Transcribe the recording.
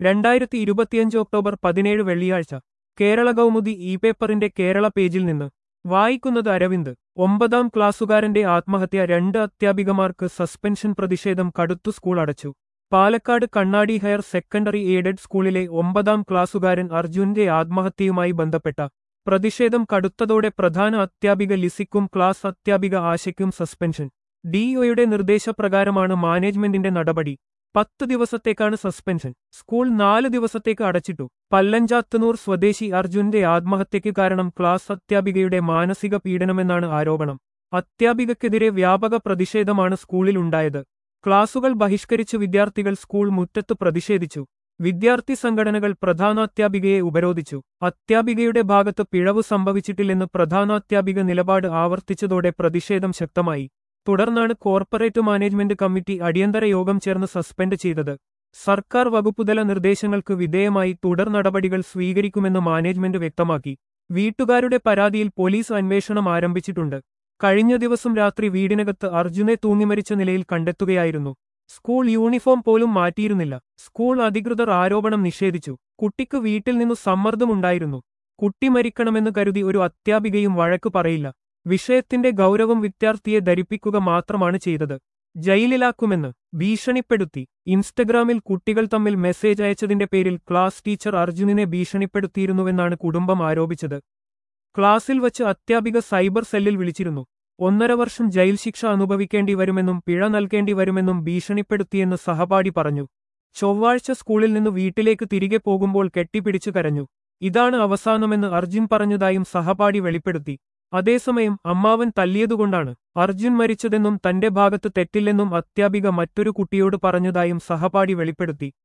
രണ്ടായിരത്തി ഇരുപത്തിയഞ്ച് ഒക്ടോബർ പതിനേഴ് വെള്ളിയാഴ്ച കേരള കൗമുദി ഇ പേപ്പറിന്റെ കേരള പേജിൽ നിന്ന് വായിക്കുന്നത് അരവിന്ദ് ഒമ്പതാം ക്ലാസ്സുകാരന്റെ ആത്മഹത്യ രണ്ട് അധ്യാപികമാർക്ക് സസ്പെൻഷൻ പ്രതിഷേധം കടുത്തു സ്കൂൾ അടച്ചു പാലക്കാട് കണ്ണാടി ഹയർ സെക്കൻഡറി എയ്ഡഡ് സ്കൂളിലെ ഒമ്പതാം ക്ലാസ്സുകാരൻ അർജുന്റെ ആത്മഹത്യയുമായി ബന്ധപ്പെട്ട പ്രതിഷേധം കടുത്തതോടെ പ്രധാന അധ്യാപിക ലിസിക്കും ക്ലാസ് അധ്യാപിക ആശയ്ക്കും സസ്പെൻഷൻ ഡിഒയുടെ നിർദ്ദേശപ്രകാരമാണ് മാനേജ്മെന്റിന്റെ നടപടി പത്ത് ദിവസത്തേക്കാണ് സസ്പെൻഷൻ സ്കൂൾ നാല് ദിവസത്തേക്ക് അടച്ചിട്ടു പല്ലഞ്ചാത്തനൂർ സ്വദേശി അർജുന്റെ ആത്മഹത്യയ്ക്ക് കാരണം ക്ലാസ് അധ്യാപികയുടെ മാനസിക പീഡനമെന്നാണ് ആരോപണം അധ്യാപികക്കെതിരെ വ്യാപക പ്രതിഷേധമാണ് സ്കൂളിലുണ്ടായത് ക്ലാസുകൾ ബഹിഷ്കരിച്ച് വിദ്യാർത്ഥികൾ സ്കൂൾ മുറ്റത്ത് പ്രതിഷേധിച്ചു വിദ്യാർത്ഥി സംഘടനകൾ പ്രധാനാധ്യാപികയെ ഉപരോധിച്ചു അധ്യാപികയുടെ ഭാഗത്ത് പിഴവ് സംഭവിച്ചിട്ടില്ലെന്ന് പ്രധാനാധ്യാപിക നിലപാട് ആവർത്തിച്ചതോടെ പ്രതിഷേധം ശക്തമായി തുടർന്നാണ് കോർപ്പറേറ്റ് മാനേജ്മെന്റ് കമ്മിറ്റി അടിയന്തര യോഗം ചേർന്ന് സസ്പെൻഡ് ചെയ്തത് സർക്കാർ വകുപ്പുതല നിർദ്ദേശങ്ങൾക്ക് വിധേയമായി തുടർ നടപടികൾ സ്വീകരിക്കുമെന്ന് മാനേജ്മെന്റ് വ്യക്തമാക്കി വീട്ടുകാരുടെ പരാതിയിൽ പോലീസ് അന്വേഷണം ആരംഭിച്ചിട്ടുണ്ട് കഴിഞ്ഞ ദിവസം രാത്രി വീടിനകത്ത് അർജുനെ തൂങ്ങിമരിച്ച നിലയിൽ കണ്ടെത്തുകയായിരുന്നു സ്കൂൾ യൂണിഫോം പോലും മാറ്റിയിരുന്നില്ല സ്കൂൾ അധികൃതർ ആരോപണം നിഷേധിച്ചു കുട്ടിക്ക് വീട്ടിൽ നിന്നു സമ്മർദ്ദമുണ്ടായിരുന്നു കുട്ടി മരിക്കണമെന്ന് കരുതി ഒരു അധ്യാപികയും വഴക്കു പറയില്ല വിഷയത്തിന്റെ ഗൗരവം വിദ്യാർത്ഥിയെ ധരിപ്പിക്കുക മാത്രമാണ് ചെയ്തത് ജയിലിലാക്കുമെന്ന് ഭീഷണിപ്പെടുത്തി ഇൻസ്റ്റഗ്രാമിൽ കുട്ടികൾ തമ്മിൽ മെസ്സേജ് അയച്ചതിന്റെ പേരിൽ ക്ലാസ് ടീച്ചർ അർജുനിനെ ഭീഷണിപ്പെടുത്തിയിരുന്നുവെന്നാണ് കുടുംബം ആരോപിച്ചത് ക്ലാസിൽ വച്ച് അധ്യാപിക സൈബർ സെല്ലിൽ വിളിച്ചിരുന്നു ഒന്നര വർഷം ജയിൽ ശിക്ഷ അനുഭവിക്കേണ്ടി വരുമെന്നും പിഴ നൽകേണ്ടി വരുമെന്നും ഭീഷണിപ്പെടുത്തിയെന്ന് സഹപാഠി പറഞ്ഞു ചൊവ്വാഴ്ച സ്കൂളിൽ നിന്ന് വീട്ടിലേക്ക് തിരികെ പോകുമ്പോൾ കെട്ടിപ്പിടിച്ചു കരഞ്ഞു ഇതാണ് അവസാനമെന്ന് അർജുൻ പറഞ്ഞതായും സഹപാഠി വെളിപ്പെടുത്തി അതേസമയം അമ്മാവൻ തല്ലിയതുകൊണ്ടാണ് അർജുൻ മരിച്ചതെന്നും തന്റെ ഭാഗത്ത് തെറ്റില്ലെന്നും അധ്യാപിക മറ്റൊരു കുട്ടിയോട് പറഞ്ഞതായും സഹപാഠി വെളിപ്പെടുത്തി